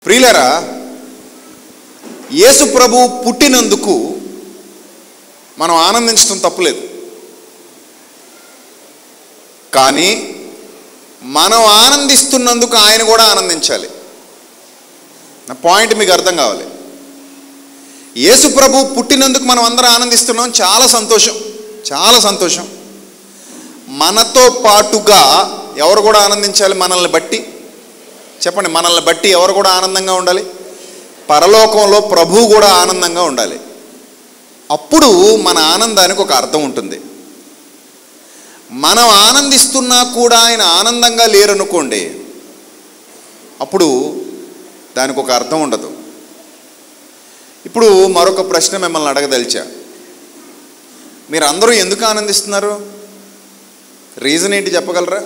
ప్రియులరా యేసు ప్రభు పుట్టినందుకు మనం ఆనందించడం తప్పులేదు కానీ మనం ఆనందిస్తున్నందుకు ఆయన కూడా ఆనందించాలి నా పాయింట్ మీకు అర్థం కావాలి యేసు ప్రభు పుట్టినందుకు మనం అందరం ఆనందిస్తున్నాం చాలా సంతోషం చాలా సంతోషం మనతో పాటుగా ఎవరు కూడా ఆనందించాలి మనల్ని బట్టి చెప్పండి మనల్ని బట్టి ఎవరు కూడా ఆనందంగా ఉండాలి పరలోకంలో ప్రభువు కూడా ఆనందంగా ఉండాలి అప్పుడు మన ఆనందానికి ఒక అర్థం ఉంటుంది మనం ఆనందిస్తున్నా కూడా ఆయన ఆనందంగా లేరనుకోండి అప్పుడు దానికి ఒక అర్థం ఉండదు ఇప్పుడు మరొక ప్రశ్న మిమ్మల్ని అడగదలిచా మీరు అందరూ ఎందుకు ఆనందిస్తున్నారు రీజన్ ఏంటి చెప్పగలరా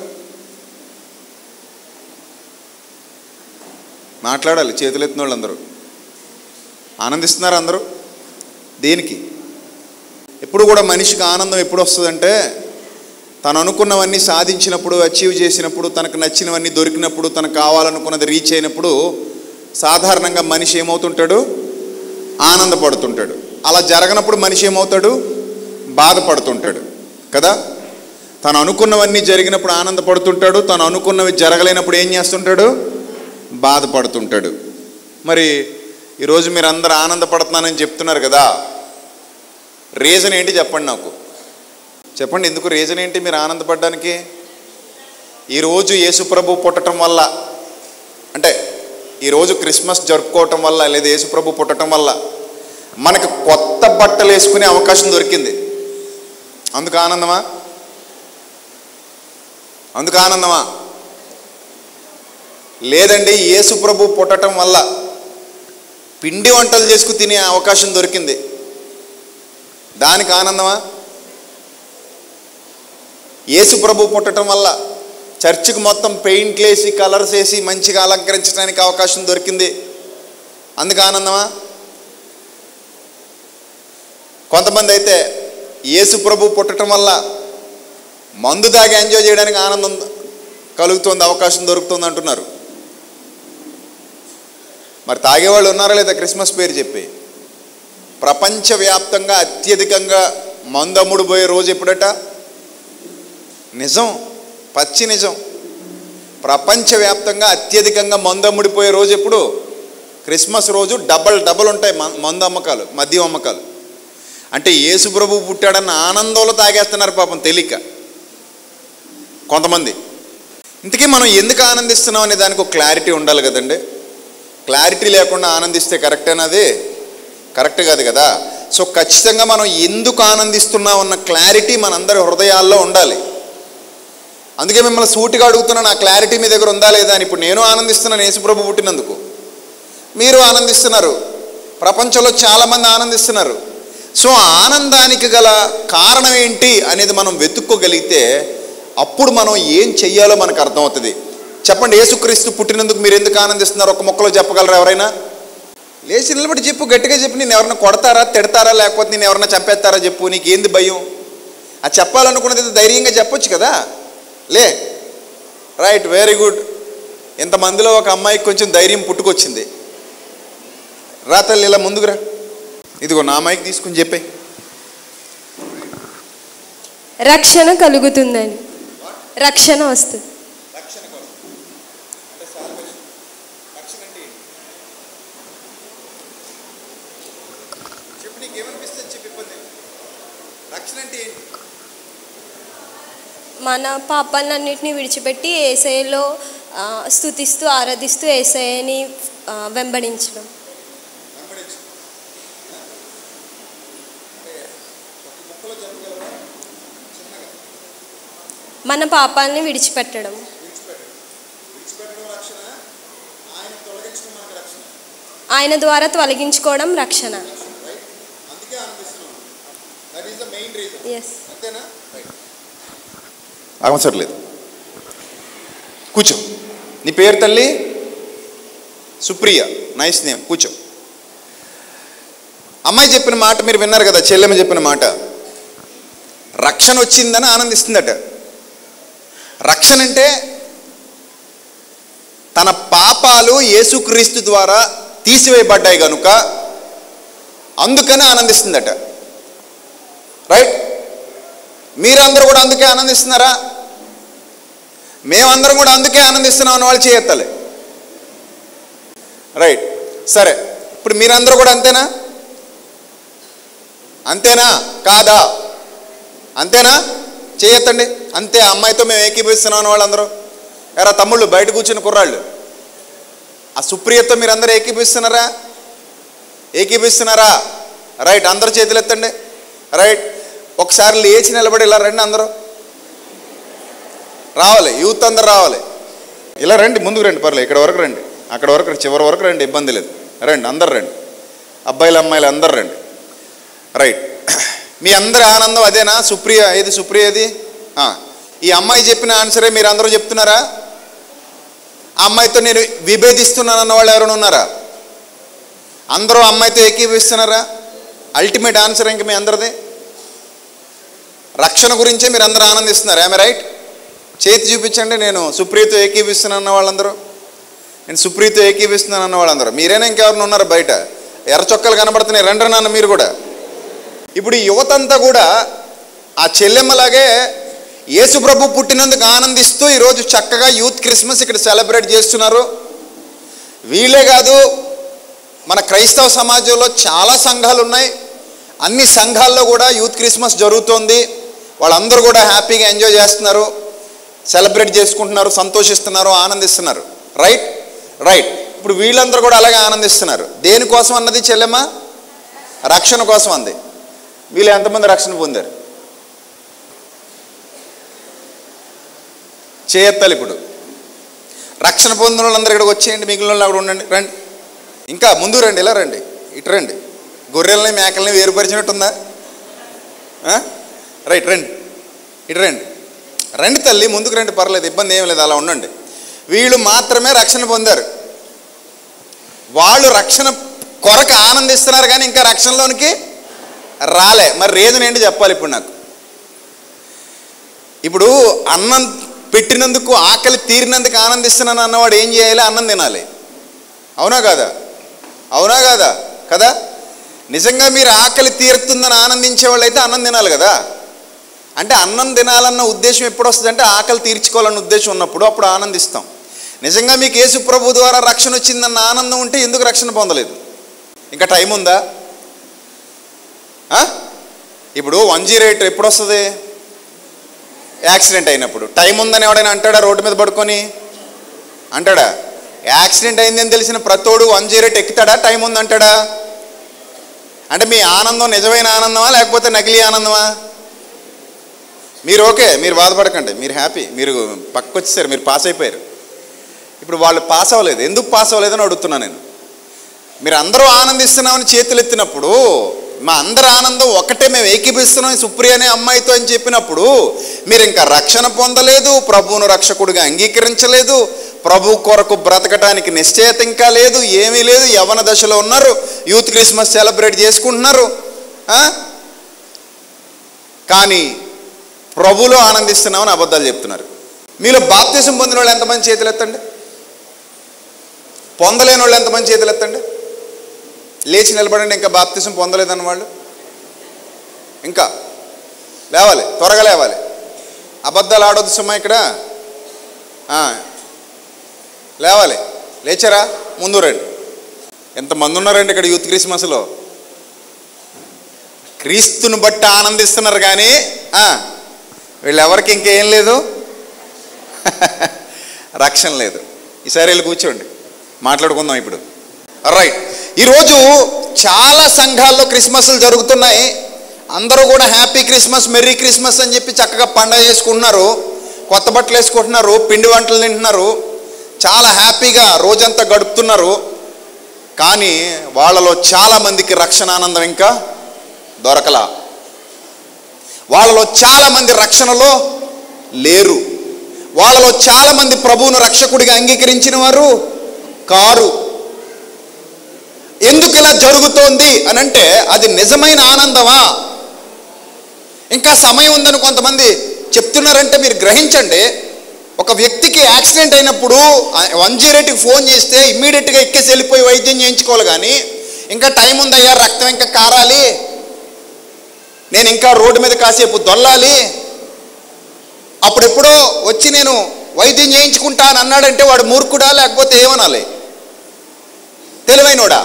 మాట్లాడాలి చేతులు ఎత్తిన వాళ్ళందరూ ఆనందిస్తున్నారు అందరూ దేనికి ఎప్పుడు కూడా మనిషికి ఆనందం ఎప్పుడు వస్తుందంటే తను అనుకున్నవన్నీ సాధించినప్పుడు అచీవ్ చేసినప్పుడు తనకు నచ్చినవన్నీ దొరికినప్పుడు తనకు కావాలనుకున్నది రీచ్ అయినప్పుడు సాధారణంగా మనిషి ఏమవుతుంటాడు ఆనందపడుతుంటాడు అలా జరగనప్పుడు మనిషి ఏమవుతాడు బాధపడుతుంటాడు కదా తను అనుకున్నవన్నీ జరిగినప్పుడు ఆనందపడుతుంటాడు తను అనుకున్నవి జరగలేనప్పుడు ఏం చేస్తుంటాడు బాధపడుతుంటాడు మరి ఈరోజు మీరు అందరు ఆనందపడుతున్నానని చెప్తున్నారు కదా రీజన్ ఏంటి చెప్పండి నాకు చెప్పండి ఎందుకు రీజన్ ఏంటి మీరు ఆనందపడడానికి ఈరోజు యేసుప్రభు పుట్టడం వల్ల అంటే ఈరోజు క్రిస్మస్ జరుపుకోవటం వల్ల లేదా యేసుప్రభు పుట్టడం వల్ల మనకు కొత్త బట్టలు వేసుకునే అవకాశం దొరికింది అందుకు ఆనందమా అందుకు ఆనందమా లేదండి యేసుప్రభు పుట్టడం వల్ల పిండి వంటలు చేసుకు తినే అవకాశం దొరికింది దానికి ఆనందమా యేసు ప్రభు పుట్టడం వల్ల చర్చికి మొత్తం పెయింట్లు వేసి కలర్స్ వేసి మంచిగా అలంకరించడానికి అవకాశం దొరికింది అందుకు ఆనందమా కొంతమంది అయితే యేసు ప్రభు పుట్టడం వల్ల మందు దాగి ఎంజాయ్ చేయడానికి ఆనందం కలుగుతుంది అవకాశం దొరుకుతుంది అంటున్నారు మరి తాగేవాళ్ళు ఉన్నారా లేదా క్రిస్మస్ పేరు చెప్పి ప్రపంచవ్యాప్తంగా అత్యధికంగా మందు అమ్ముడు పోయే రోజు ఎప్పుడట నిజం పచ్చి నిజం ప్రపంచవ్యాప్తంగా అత్యధికంగా మందు అమ్ముడిపోయే రోజు ఎప్పుడు క్రిస్మస్ రోజు డబల్ డబల్ ఉంటాయి మ- మందు అమ్మకాలు మద్యం అమ్మకాలు అంటే యేసు ప్రభు పుట్టాడన్న ఆనందంలో తాగేస్తున్నారు పాపం తెలియక కొంతమంది ఇంతకీ మనం ఎందుకు ఆనందిస్తున్నాం అనే దానికి ఒక క్లారిటీ ఉండాలి కదండి క్లారిటీ లేకుండా ఆనందిస్తే కరెక్టేనది కరెక్ట్ కాదు కదా సో ఖచ్చితంగా మనం ఎందుకు ఆనందిస్తున్నాం అన్న క్లారిటీ మనందరి హృదయాల్లో ఉండాలి అందుకే మిమ్మల్ని సూటిగా అడుగుతున్నాను ఆ క్లారిటీ మీ దగ్గర ఉందా లేదా అని ఇప్పుడు నేను ఆనందిస్తున్నాను యేసుప్రభు పుట్టినందుకు మీరు ఆనందిస్తున్నారు ప్రపంచంలో చాలామంది ఆనందిస్తున్నారు సో ఆ ఆనందానికి గల కారణం ఏంటి అనేది మనం వెతుక్కోగలిగితే అప్పుడు మనం ఏం చెయ్యాలో మనకు అర్థమవుతుంది చెప్పండి యేసుక్రీస్తు పుట్టినందుకు మీరు ఎందుకు ఆనందిస్తున్నారు ఒక మొక్కలో చెప్పగలరా ఎవరైనా లేచి నిలబడి చెప్పు గట్టిగా చెప్పు నేను ఎవరైనా కొడతారా తిడతారా లేకపోతే నేను ఎవరైనా చంపేస్తారా చెప్పు నీకు ఏంది భయం అది చెప్పాలనుకున్నది ఏదో ధైర్యంగా చెప్పొచ్చు కదా లే రైట్ వెరీ గుడ్ ఇంతమందిలో ఒక అమ్మాయికి కొంచెం ధైర్యం పుట్టుకొచ్చింది రా తల్లి ఇలా ముందుకురా ఇదిగో నా అమ్మాయికి తీసుకుని చెప్పే రక్షణ కలుగుతుందని రక్షణ వస్తుంది చెప్పు నీకు ఏమనిపిస్తుంది చెప్పి ఇబ్బంది రక్షణ అంటే ఏంటి మన పాపాలన్నింటినీ విడిచిపెట్టి ఏసఐలో స్థుతిస్తూ ఆరాధిస్తూ ఏసఐని వెంబడించడం వెంబడించు అంటే ఒక ముక్కలో చెప్పగలరా చిన్నగా మన పాపాలని విడిచిపెట్టడం విడిచిపెట్టడం విడిచిపెట్టడం రక్షణ ఆయన తొలగించడం మనకు రక్షణ ఆయన ద్వారా తొలగించుకోవడం రక్షణ రైట్ అందుకే ఆనందిస్తున్నాం that is the main reason yes అంతేనా రైట్ అవసరం లేదు కూర్చో నీ పేరు తల్లి సుప్రియ నైస్ నేమ్ కూర్చో అమ్మాయి చెప్పిన మాట మీరు విన్నారు కదా చెల్లెమ్మ చెప్పిన మాట రక్షణ వచ్చిందని ఆనందిస్తుందట రక్షణ అంటే తన పాపాలు యేసుక్రీస్తు ద్వారా తీసివేయబడ్డాయి కనుక అందుకనే ఆనందిస్తుందట రైట్ మీరందరూ కూడా అందుకే ఆనందిస్తున్నారా మేమందరం కూడా అందుకే ఆనందిస్తున్నాం అని వాళ్ళు చేయెత్తాలి రైట్ సరే ఇప్పుడు మీరందరూ కూడా అంతేనా అంతేనా కాదా అంతేనా చేయొత్తండి అంతే ఆ అమ్మాయితో మేము ఏకీభవిస్తున్నాం అని వాళ్ళందరూ ఎరా తమ్ముళ్ళు బయట కూర్చుని కుర్రాళ్ళు ఆ సుప్రియతో మీరు అందరూ ఏకీభవిస్తున్నారా ఏకీభవిస్తున్నారా రైట్ అందరూ చేతులు ఎత్తండి రైట్ ఒకసారి లేచి నిలబడి ఇలా రండి అందరూ రావాలి యూత్ అందరు రావాలి ఇలా రండి ముందుకు రండి పర్లేదు ఇక్కడ వరకు రండి అక్కడ వరకు రండి, చివరి వరకు రండి ఇబ్బంది లేదు రండి అందరు రండి అబ్బాయిలు అమ్మాయిలు అందరు రండి రైట్ మీ అందరి ఆనందం అదేనా సుప్రియ ఏది సుప్రియ ఏది ఆ, ఈ అమ్మాయి చెప్పిన ఆన్సరే మీరు అందరూ చెప్తున్నారా ఆ అమ్మాయితో నేను విభేదిస్తున్నాను అన్న వాళ్ళు ఎవరైనా ఉన్నారా అందరూ అమ్మాయితో ఏకీభవిస్తున్నారా అల్టిమేట్ ఆన్సర్ ఇంక మీ అందరిది రక్షణ గురించే మీరు అందరూ ఆనందిస్తున్నారు ఏమే రైట్ చేతి చూపించండి నేను సుప్రియతో ఏకీభిస్తున్నాను అన్న వాళ్ళందరూ నేను సుప్రియతో ఏకీభిస్తున్నాను అన్న వాళ్ళందరూ మీరైనా ఇంకెవరిని ఉన్నారు బయట ఎర్ర చొక్కలు కనబడుతున్నాయి రండి నాన్న మీరు కూడా ఇప్పుడు ఈ యువత అంతా కూడా ఆ చెల్లెమ్మలాగే యేసు ప్రభు పుట్టినందుకు ఆనందిస్తూ ఈరోజు చక్కగా యూత్ క్రిస్మస్ ఇక్కడ సెలబ్రేట్ చేస్తున్నారు వీళ్ళే కాదు మన క్రైస్తవ సమాజంలో చాలా సంఘాలు ఉన్నాయి అన్ని సంఘాల్లో కూడా యూత్ క్రిస్మస్ జరుగుతోంది వాళ్ళందరూ కూడా హ్యాపీగా ఎంజాయ్ చేస్తున్నారు సెలబ్రేట్ చేసుకుంటున్నారు సంతోషిస్తున్నారు ఆనందిస్తున్నారు రైట్ రైట్ ఇప్పుడు వీళ్ళందరూ కూడా అలాగే ఆనందిస్తున్నారు దేనికోసం అన్నది చెల్లెమ్మ రక్షణ కోసం అంది వీళ్ళు ఎంతమంది రక్షణ పొందారు చేయెత్తాలి ఇప్పుడు రక్షణ పొందిన వాళ్ళందరూ ఇక్కడికి వచ్చేయండి మిగిలిన వాళ్ళు అక్కడ ఉండండి రండి ఇంకా ముందు రండి ఇలా రండి ఇటు రండి గొర్రెల్ని మేకల్ని వేరుపరిచినట్టుందా ఆ? రైట్ రండి ఇటు రండి రండి తల్లి ముందుకు రండి పర్లేదు ఇబ్బంది ఏం లేదు అలా ఉండండి వీళ్ళు మాత్రమే రక్షణ పొందారు వాళ్ళు రక్షణ కొరకు ఆనందిస్తున్నారు కానీ ఇంకా రక్షణలోనికి రాలే మరి రీజన్ ఏంటి చెప్పాలి ఇప్పుడు నాకు ఇప్పుడు అన్నం పెట్టినందుకు ఆకలి తీరినందుకు ఆనందిస్తున్నాను అన్నవాడు ఏం చేయాలి అన్నం తినాలి అవునా కాదా అవునా కాదా కదా నిజంగా మీరు ఆకలి తీరుతుందని ఆనందించే వాళ్ళు అయితే అన్నం తినాలి కదా అంటే అన్నం తినాలన్న ఉద్దేశం ఎప్పుడు వస్తుంది అంటే ఆకలి తీర్చుకోవాలన్న ఉద్దేశం ఉన్నప్పుడు అప్పుడు ఆనందిస్తాం నిజంగా మీకు యేసు ప్రభు ద్వారా రక్షణ వచ్చిందన్న ఆనందం ఉంటే ఎందుకు రక్షణ పొందలేదు ఇంకా టైం ఉందా ఆ? ఇప్పుడు వన్ జీరో ఎయిట్ ఎప్పుడు వస్తుంది యాక్సిడెంట్ అయినప్పుడు టైం ఉందని ఎవడైనా అంటాడా రోడ్డు మీద పడుకొని అంటాడా యాక్సిడెంట్ అయిందని తెలిసిన ప్రతోడు వన్ జీరో ఎయిట్ ఎక్కుతాడా టైం ఉందంటాడా అంటే మీ ఆనందం నిజమైన ఆనందమా లేకపోతే నకిలీ ఆనందమా మీరు ఓకే మీరు బాధపడకండి మీరు హ్యాపీ మీరు పక్కకు వచ్చేసారు మీరు పాస్ అయిపోయారు ఇప్పుడు వాళ్ళు పాస్ అవ్వలేదు ఎందుకు పాస్ అవ్వలేదని అడుగుతున్నా నేను మీరు అందరూ ఆనందిస్తున్నామని చేతులు ఎత్తినప్పుడు మా అందరి ఆనందం ఒకటే మేము ఏకీపిస్తున్నాం సుప్రియ అనే అమ్మాయితో అని చెప్పినప్పుడు మీరు ఇంకా రక్షణ పొందలేదు ప్రభువును రక్షకుడిగా అంగీకరించలేదు ప్రభు కొరకు బ్రతకటానికి నిశ్చయత ఇంకా లేదు ఏమీ లేదు యవన దశలో ఉన్నారు యూత్ క్రిస్మస్ సెలబ్రేట్ చేసుకుంటున్నారు ఆ? కానీ ప్రభులో ఆనందిస్తున్నామని అబద్ధాలు చెప్తున్నారు మీలో బాప్తిసం పొందిన వాళ్ళు ఎంతమంది చేతులు ఎత్తండి పొందలేని వాళ్ళు ఎంతమంది చేతులు ఎత్తండి లేచి నిలబడండి ఇంకా బాప్తిసం పొందలేదన్న వాళ్ళు ఇంకా లేవాలి త్వరగా లేవాలి అబద్ధాలు ఆడొద్దు సుమ్మా ఇక్కడ ఆ, లేవాలి లేచారా ముందు రండి ఎంతమంది ఉన్నారండి ఇక్కడ యూత్ క్రిస్మస్లో క్రీస్తుని బట్టి ఆనందిస్తున్నారు కానీ ఆ, వీళ్ళెవరికి ఇంకేం లేదు రక్షణ లేదు ఈసారి వెళ్ళి కూర్చోండి మాట్లాడుకుందాం ఇప్పుడు రైట్ ఈరోజు చాలా సంఘాల్లో క్రిస్మస్లు జరుగుతున్నాయి అందరూ కూడా హ్యాపీ క్రిస్మస్ మెర్రీ క్రిస్మస్ అని చెప్పి చక్కగా పండగ చేసుకుంటున్నారు కొత్త బట్టలు వేసుకుంటున్నారు పిండి వంటలు తింటున్నారు చాలా హ్యాపీగా రోజంతా గడుపుతున్నారు కానీ వాళ్ళలో చాలా మందికి రక్షణ ఆనందం ఇంకా దొరకలా వాళ్ళలో చాలా మంది రక్షణలో లేరు వాళ్ళలో చాలా మంది ప్రభువును రక్షకుడిగా అంగీకరించిన వారు కారు ఎందుకు ఇలా జరుగుతోంది అని అంటే అది నిజమైన ఆనందమా ఇంకా సమయం ఉందని కొంతమంది చెప్తున్నారంటే మీరు గ్రహించండి ఒక వ్యక్తికి యాక్సిడెంట్ అయినప్పుడు వన్ జీరో ఎయిట్కి ఫోన్ చేస్తే ఇమ్మీడియట్గా ఎక్కేసి వెళ్ళిపోయి వైద్యం చేయించుకోవాలి కానీ ఇంకా టైం ఉందయ్యా రక్తం ఇంకా కారాలి నేను ఇంకా రోడ్డు మీద కాసేపు దొల్లాలి అప్పుడెప్పుడో వచ్చి నేను వైద్యం చేయించుకుంటా అని అన్నాడంటే వాడు మూర్ఖుడా లేకపోతే ఏమనాలి తెలివైనోడా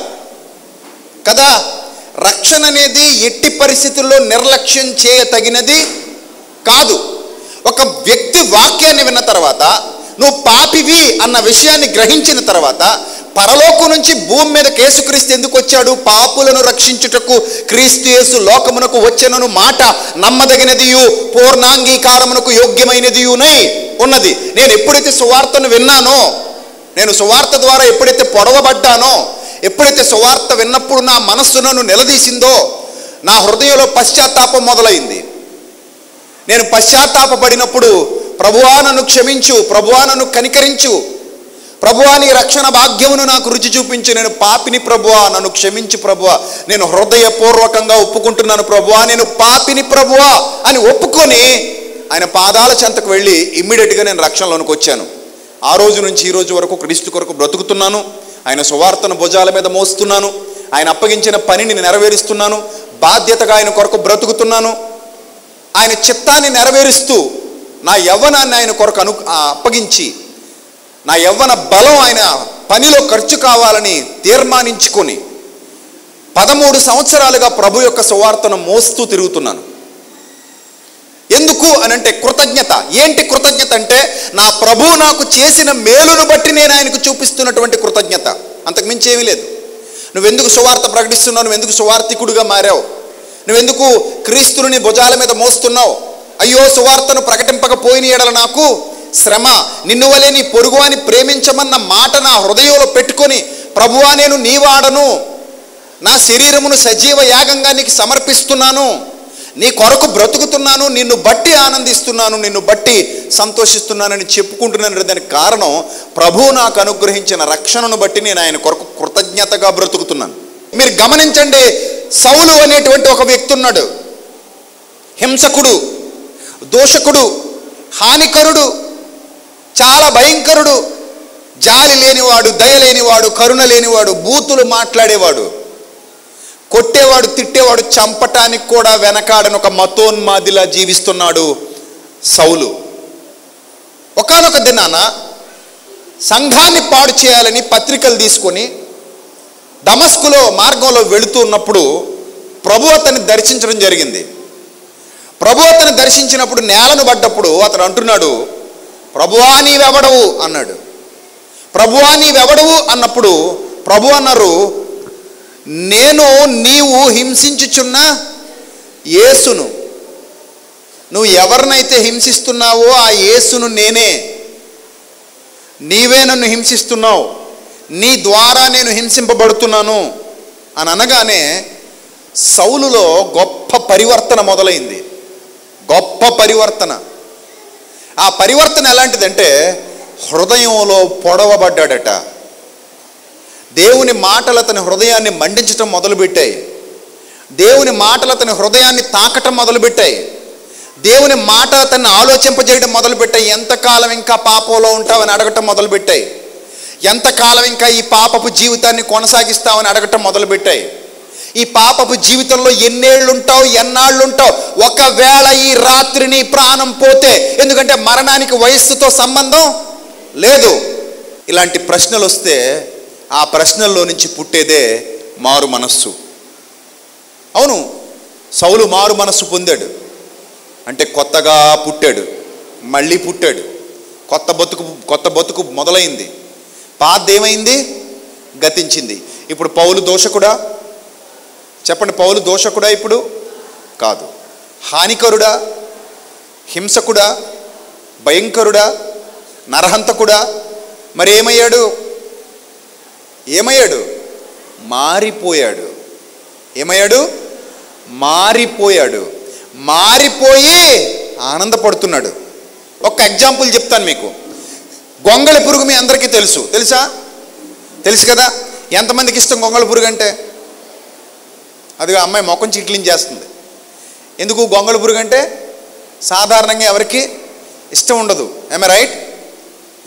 కదా రక్షణ అనేది ఎట్టి పరిస్థితుల్లో నిర్లక్ష్యం చేయతగినది కాదు ఒక వ్యక్తి వాక్యాన్ని విన్న తర్వాత నువ్వు పాపివి అన్న విషయాన్ని గ్రహించిన తర్వాత పరలోకం నుంచి భూమి మీద కేసుక్రీస్తు ఎందుకు వచ్చాడు పాపులను రక్షించుటకు క్రీస్తు యేసు లోకమునకు వచ్చెనను మాట నమ్మదగినదియు పూర్ణాంగీకారమునకు యోగ్యమైనదియునై ఉన్నది నేను ఎప్పుడైతే సువార్తను విన్నానో నేను సువార్త ద్వారా ఎప్పుడైతే పొడవబడ్డానో ఎప్పుడైతే సువార్త విన్నప్పుడు నా మనస్సు నన్ను నిలదీసిందో నా హృదయంలో పశ్చాత్తాపం మొదలైంది నేను పశ్చాత్తాపపడినప్పుడు ప్రభువా నన్ను క్షమించు ప్రభువా నన్ను కనికరించు ప్రభువా నీ రక్షణ భాగ్యమును నాకు రుచి చూపించు నేను పాపిని ప్రభువా నన్ను క్షమించు ప్రభువా నేను హృదయపూర్వకంగా ఒప్పుకుంటున్నాను ప్రభువా నేను పాపిని ప్రభువా అని ఒప్పుకొని ఆయన పాదాల చెంతకు వెళ్ళి ఇమ్మీడియట్గా నేను రక్షణలోనికి వచ్చాను ఆ రోజు నుంచి ఈ రోజు వరకు క్రీస్తు కొరకు బ్రతుకుతున్నాను ఆయన సువార్తను భుజాల మీద మోస్తున్నాను ఆయన అప్పగించిన పనిని నెరవేరుస్తున్నాను బాధ్యతగా ఆయన కొరకు బ్రతుకుతున్నాను ఆయన చిత్తాన్ని నెరవేరుస్తూ నా యవ్వనాన్ని ఆయన కొరకు అను ఆ, అప్పగించి నా యవ్వన బలం ఆయన పనిలో ఖర్చు కావాలని తీర్మానించుకొని పదమూడు సంవత్సరాలుగా ప్రభు యొక్క సువార్తను మోస్తూ తిరుగుతున్నాను ఎందుకు అని అంటే కృతజ్ఞత ఏంటి కృతజ్ఞత అంటే నా ప్రభు నాకు చేసిన మేలును బట్టి నేను ఆయనకు చూపిస్తున్నటువంటి కృతజ్ఞత అంతకుమించి ఏమీ లేదు నువ్వెందుకు సువార్త ప్రకటిస్తున్నావు నువ్వెందుకు సువార్థికుడిగా మారావు నువ్వెందుకు క్రీస్తుని నీ భుజాల మీద మోస్తున్నావు అయ్యో సువార్తను ప్రకటింపకపోయిన ఎడల నాకు శ్రమ నిన్ను వలె నీ పొరుగువాని ప్రేమించమన్న మాట నా హృదయంలో పెట్టుకొని ప్రభువా నేను నీ వాడను నా శరీరమును సజీవ యాగంగా నీకు సమర్పిస్తున్నాను నీ కొరకు బ్రతుకుతున్నాను నిన్ను బట్టి ఆనందిస్తున్నాను నిన్ను బట్టి సంతోషిస్తున్నానని చెప్పుకుంటున్నాను దానికి కారణం ప్రభువు నాకు అనుగ్రహించిన రక్షణను బట్టి నేను ఆయన కొరకు కృతజ్ఞతగా బ్రతుకుతున్నాను మీరు గమనించండి సౌలు అనేటువంటి ఒక వ్యక్తి ఉన్నాడు హింసకుడు దోషకుడు హానికరుడు చాలా భయంకరుడు జాలి లేనివాడు దయ లేనివాడు కరుణ లేనివాడు బూతులు మాట్లాడేవాడు కొట్టేవాడు తిట్టేవాడు చంపటానికి కూడా వెనకాడని ఒక మతోన్మాదిలా జీవిస్తున్నాడు సౌలు ఒకానొక దినాన సంఘాన్ని పాడు చేయాలని పత్రికలు తీసుకొని దమస్కులో మార్గంలో వెళుతూ ఉన్నప్పుడు ప్రభు అతన్ని దర్శించడం జరిగింది ప్రభు అతన్ని దర్శించినప్పుడు నేలను పడ్డప్పుడు అతను అంటున్నాడు ప్రభువా నీవెవడవు అన్నాడు ప్రభువా నీవెవడవు అన్నప్పుడు ప్రభు అన్నారు నేను నీవు హింసించుచున్న యేసును నువ్వు ఎవరినైతే హింసిస్తున్నావో ఆ యేసును నేనే నీవే నన్ను హింసిస్తున్నావు నీ ద్వారా నేను హింసింపబడుతున్నాను అని అనగానే సౌలులో గొప్ప పరివర్తన మొదలైంది గొప్ప పరివర్తన ఆ పరివర్తన ఎలాంటిదంటే హృదయంలో పొడవబడ్డాడట దేవుని మాటలు అతని హృదయాన్ని మండించటం మొదలుపెట్టాయి దేవుని మాటలు అతని హృదయాన్ని తాకటం మొదలుపెట్టాయి దేవుని మాట అతన్ని ఆలోచింపజేయడం మొదలుపెట్టాయి ఎంతకాలం ఇంకా పాపంలో ఉంటావని అడగటం మొదలుపెట్టాయి ఎంతకాలం ఇంకా ఈ పాపపు జీవితాన్ని కొనసాగిస్తావని అడగటం మొదలుపెట్టాయి ఈ పాపపు జీవితంలో ఎన్నేళ్ళు ఉంటావు ఎన్నాళ్ళు ఉంటావు ఒకవేళ ఈ రాత్రి నీ ప్రాణం పోతే ఎందుకంటే మరణానికి వయస్సుతో సంబంధం లేదు ఇలాంటి ప్రశ్నలు వస్తే ఆ ప్రశ్నల్లో నుంచి పుట్టేదే మారు మనస్సు అవును సౌలు మారు మనస్సు పొందాడు అంటే కొత్తగా పుట్టాడు మళ్ళీ పుట్టాడు కొత్త బతుకు కొత్త బతుకు మొదలైంది పాత ఏమైంది గతించింది ఇప్పుడు పౌలు దోషకుడా చెప్పండి పౌలు దోషకుడా ఇప్పుడు కాదు హానికరుడా హింసకుడా భయంకరుడా నరహంతకుడా మరి ఏమయ్యాడు ఏమయ్యాడు మారిపోయాడు ఏమయ్యాడు మారిపోయాడు మారిపోయి ఆనందపడుతున్నాడు ఒక ఎగ్జాంపుల్ చెప్తాను మీకు గొంగళి పురుగు మీ అందరికీ తెలుసు తెలుసా తెలుసు కదా ఎంతమందికి ఇష్టం గొంగళి పురుగు అంటే అదిగా అమ్మాయి మొఖం చిట్లింగ్ చేస్తుంది ఎందుకు గొంగళి పురుగు అంటే సాధారణంగా ఎవరికి ఇష్టం ఉండదు ఏమే రైట్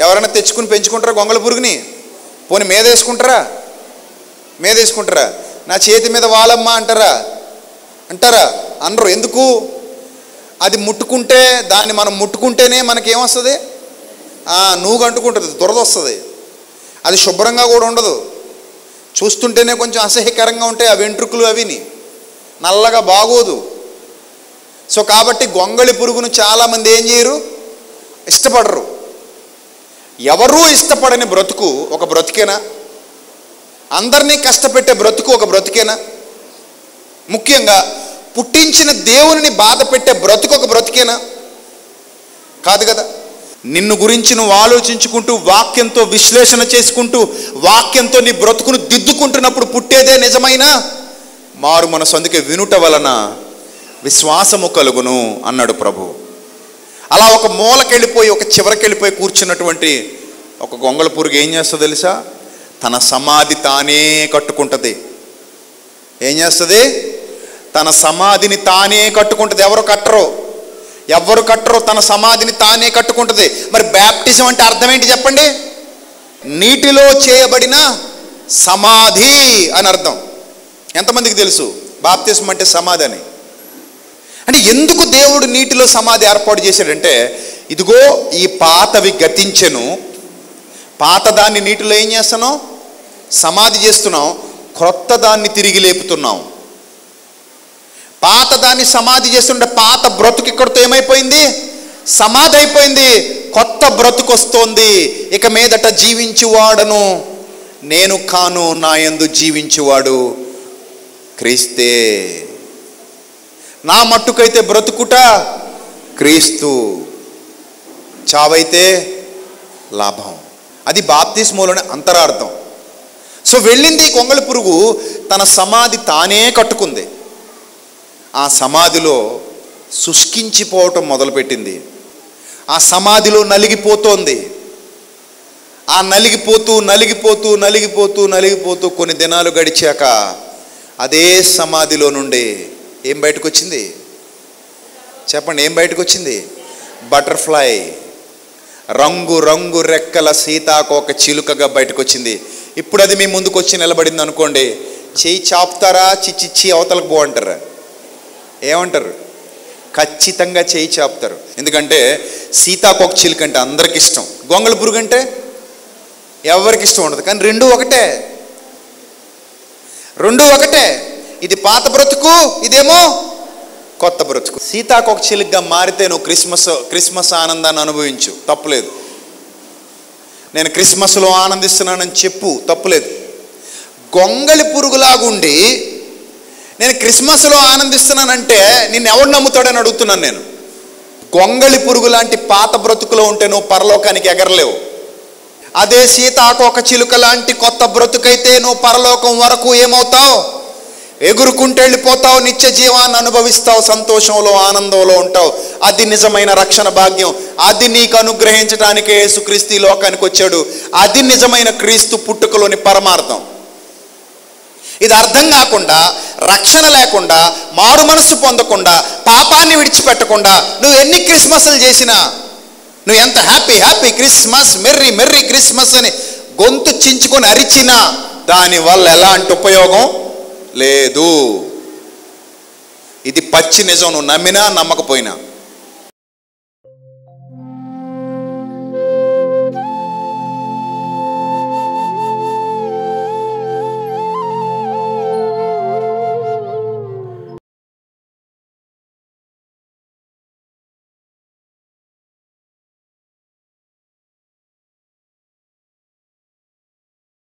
ఎవరైనా తెచ్చుకుని పెంచుకుంటారా గొంగళ పురుగుని పోనీ మీద వేసుకుంటారా మీద వేసుకుంటారా నా చేతి మీద వాలమ్మా అంటారా అంటారా అనరు ఎందుకు అది ముట్టుకుంటే దాన్ని మనం ముట్టుకుంటేనే మనకేమొస్తుంది నువ్వు అంటుకుంటుంది దురద వస్తుంది అది శుభ్రంగా కూడా ఉండదు చూస్తుంటేనే కొంచెం అసహ్యకరంగా ఉంటాయి ఆ వెంట్రుకలు అవిని నల్లగా బాగోదు సో కాబట్టి గొంగళి పురుగును చాలామంది ఏం చేయరు ఇష్టపడరు ఎవరూ ఇష్టపడని బ్రతుకు ఒక బ్రతికేనా అందరినీ కష్టపెట్టే బ్రతుకు ఒక బ్రతికేనా ముఖ్యంగా పుట్టించిన దేవుని బాధ పెట్టే బ్రతుకు ఒక బ్రతికేనా కాదు కదా నిన్ను గురించి నువ్వు ఆలోచించుకుంటూ వాక్యంతో విశ్లేషణ చేసుకుంటూ వాక్యంతో నీ బ్రతుకును దిద్దుకుంటున్నప్పుడు పుట్టేదే నిజమైన మారు మనసు అందుకే వినుట వలన విశ్వాసము కలుగును అన్నాడు ప్రభు అలా ఒక మూలకెళ్ళిపోయి ఒక చివరకెళ్ళిపోయి కూర్చున్నటువంటి ఒక గొంగళ పురుగు ఏం చేస్తుందో తెలుసా తన సమాధి తానే కట్టుకుంటుంది ఏం చేస్తుంది తన సమాధిని తానే కట్టుకుంటుంది ఎవరు కట్టరు ఎవరు కట్టరు తన సమాధిని తానే కట్టుకుంటుంది మరి బ్యాప్టిజం అంటే అర్థం ఏంటి చెప్పండి నీటిలో చేయబడిన సమాధి అని అర్థం ఎంతమందికి తెలుసు బాప్తిజం అంటే సమాధి అని అంటే ఎందుకు దేవుడు నీటిలో సమాధి ఏర్పాటు చేశాడంటే ఇదిగో ఈ పాతవి గతించెను పాత దాన్ని నీటిలో ఏం చేస్తున్నాం సమాధి చేస్తున్నాం క్రొత్త దాన్ని తిరిగి లేపుతున్నాం పాత దాన్ని సమాధి చేస్తుంటే పాత బ్రతుకు ఇక్కడితో ఏమైపోయింది సమాధి అయిపోయింది కొత్త బ్రతుకు వస్తోంది ఇక మీదట జీవించువాడను నేను కాను నా యందు జీవించువాడు క్రీస్తే నా మట్టుకైతే బ్రతుకుట క్రీస్తు చావైతే లాభం అది బాప్తిస్మూలోని అంతరార్థం సో వెళ్ళింది ఈ కొంగళి పురుగు తన సమాధి తానే కట్టుకుంది ఆ సమాధిలో శుష్కించిపోవటం మొదలుపెట్టింది ఆ సమాధిలో నలిగిపోతోంది ఆ నలిగిపోతూ నలిగిపోతూ నలిగిపోతూ నలిగిపోతూ కొన్ని దినాలు గడిచాక అదే సమాధిలో నుండి ఏం బయటకు వచ్చింది చెప్పండి ఏం బయటకు వచ్చింది బటర్ఫ్లై రంగు రంగు రెక్కల సీతాకోక చిలుకగా బయటకు వచ్చింది ఇప్పుడు అది మీ ముందుకు వచ్చి నిలబడింది అనుకోండి చేయి చాపుతారా చిచ్చిచ్చి అవతలకు పో అంటారా ఏమంటారు ఖచ్చితంగా చేయి చాపుతారు ఎందుకంటే సీతాకోక చిలుక అంటే అందరికి ఇష్టం గొంగళ పురుగు అంటే ఎవరికి ఇష్టం ఉండదు కానీ రెండు ఒకటే రెండు ఒకటే ఇది పాత బ్రతుకు ఇదేమో కొత్త బ్రతుకు సీతాకోక చిలుకగా మారితే నువ్వు క్రిస్మస్ క్రిస్మస్ ఆనందాన్ని అనుభవించు తప్పులేదు నేను క్రిస్మస్లో ఆనందిస్తున్నానని చెప్పు తప్పులేదు గొంగళి పురుగులాగుండి నేను క్రిస్మస్లో ఆనందిస్తున్నానంటే నిన్ను ఎవడు నమ్ముతాడని అడుగుతున్నాను నేను గొంగళి పురుగు లాంటి పాత బ్రతుకులో ఉంటే నువ్వు పరలోకానికి ఎగరలేవు అదే సీతాకోక చిలుక లాంటి కొత్త బ్రతుకైతే నువ్వు పరలోకం వరకు ఏమవుతావు ఎగురుకుంటూ వెళ్ళిపోతావు నిత్య జీవాన్ని అనుభవిస్తావు సంతోషంలో ఆనందంలో ఉంటావు అది నిజమైన రక్షణ భాగ్యం అది నీకు అనుగ్రహించడానికే యేసుక్రీస్తు ఈ లోకానికి వచ్చాడు అది నిజమైన క్రీస్తు పుట్టుకలోని పరమార్థం ఇది అర్థం కాకుండా రక్షణ లేకుండా మారు మనస్సు పొందకుండా పాపాన్ని విడిచిపెట్టకుండా నువ్వు ఎన్ని క్రిస్మస్లు చేసినా నువ్వు ఎంత happy happy Christmas merry merry Christmas అని గొంతు చించుకొని అరిచినా దానివల్ల ఎలాంటి ఉపయోగం లేదు ఇది పచ్చి నిజం నువ్వు నమ్మినా నమ్మకపోయినా